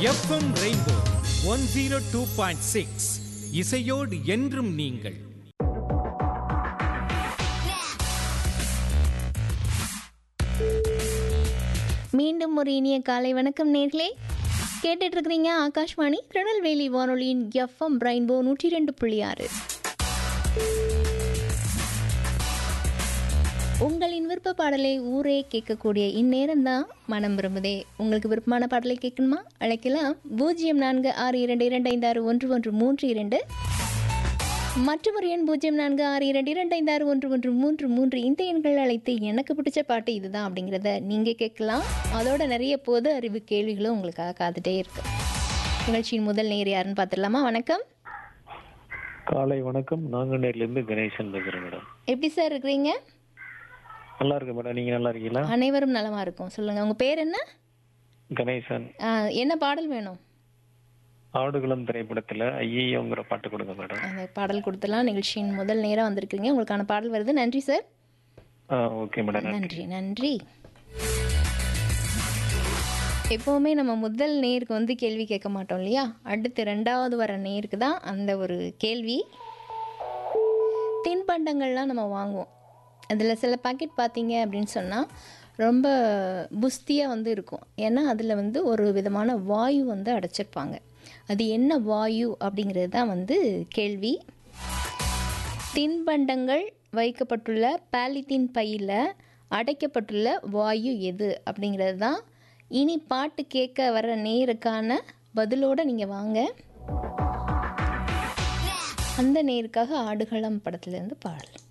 FM rainbow one zero two point six இசையோடு என்றும் நீங்கள் மீண்டும் ஒரு இனிய காலை வணக்கம் நேர்களே கேட்டுட்டு இருக்கிறீங்க ஆகாஷ்வாணி திருநெல்வேலி வானொலியின் எஃப்எம் ரெயின்போ நூற்றி ரெண்டு புள்ளி ஆறு உங்களின் விருப்ப பாடலை ஊரே கேட்கக்கூடிய இந்நேரம் தான் மனம் விரும்புதே உங்களுக்கு விருப்பமான பாடலை கேட்கணுமா அழைக்கலாம் பூஜ்ஜியம் நான்கு ஆறு இரண்டு இரண்டு ஐந்து ஆறு ஒன்று ஒன்று மூன்று இரண்டு மற்றொரு எண் பூஜ்ஜியம் நான்கு ஆறு இரண்டு இரண்டு ஐந்து ஆறு ஒன்று ஒன்று மூன்று மூன்று இந்த எண்கள் அழைத்து எனக்கு பிடிச்ச பாட்டு இதுதான் அப்படிங்கிறத நீங்கள் கேட்கலாம் அதோட நிறைய பொது அறிவு கேள்விகளும் உங்களுக்காக காத்துட்டே இருக்கு நிகழ்ச்சியின் முதல் நேர் யாருன்னு பார்த்துடலாமா வணக்கம் காலை வணக்கம் நாங்கநேர்ல இருந்து கணேசன் பேசுறேன் மேடம் எப்படி சார் இருக்கிறீங்க நல்லா இருக்கு மேடம் நீங்க நல்லா இருக்கீங்களா அனைவரும் நலமா இருக்கும் சொல்லுங்க உங்க பேர் என்ன கணேசன் ஆ, என்ன பாடல் வேணும் ஆடுகளம் திரைப்படத்துல ஐயோங்கிற பாட்டு கொடுங்க மேடம் அந்த பாடல் கொடுத்துலாம் நிகழ்ச்சியின் முதல் நேரம் வந்திருக்கீங்க உங்களுக்கான பாடல் வருது நன்றி சார் ஆ ஓகே மேடம் நன்றி நன்றி எப்போவுமே நம்ம முதல் நேருக்கு வந்து கேள்வி கேட்க மாட்டோம் இல்லையா அடுத்து ரெண்டாவது வர நேருக்கு தான் அந்த ஒரு கேள்வி தின்பண்டங்கள்லாம் நம்ம வாங்குவோம் அதில் சில பாக்கெட் பார்த்தீங்க அப்படின்னு சொன்னால் ரொம்ப புஸ்தியாக வந்து இருக்கும் ஏன்னா அதில் வந்து ஒரு விதமான வாயு வந்து அடைச்சிருப்பாங்க அது என்ன வாயு அப்படிங்கிறது தான் வந்து கேள்வி தின்பண்டங்கள் வைக்கப்பட்டுள்ள பாலித்தீன் பையில் அடைக்கப்பட்டுள்ள வாயு எது அப்படிங்கிறது தான் இனி பாட்டு கேட்க வர நேருக்கான பதிலோடு நீங்கள் வாங்க அந்த நேருக்காக ஆடுகளம் படத்துலேருந்து பாடல்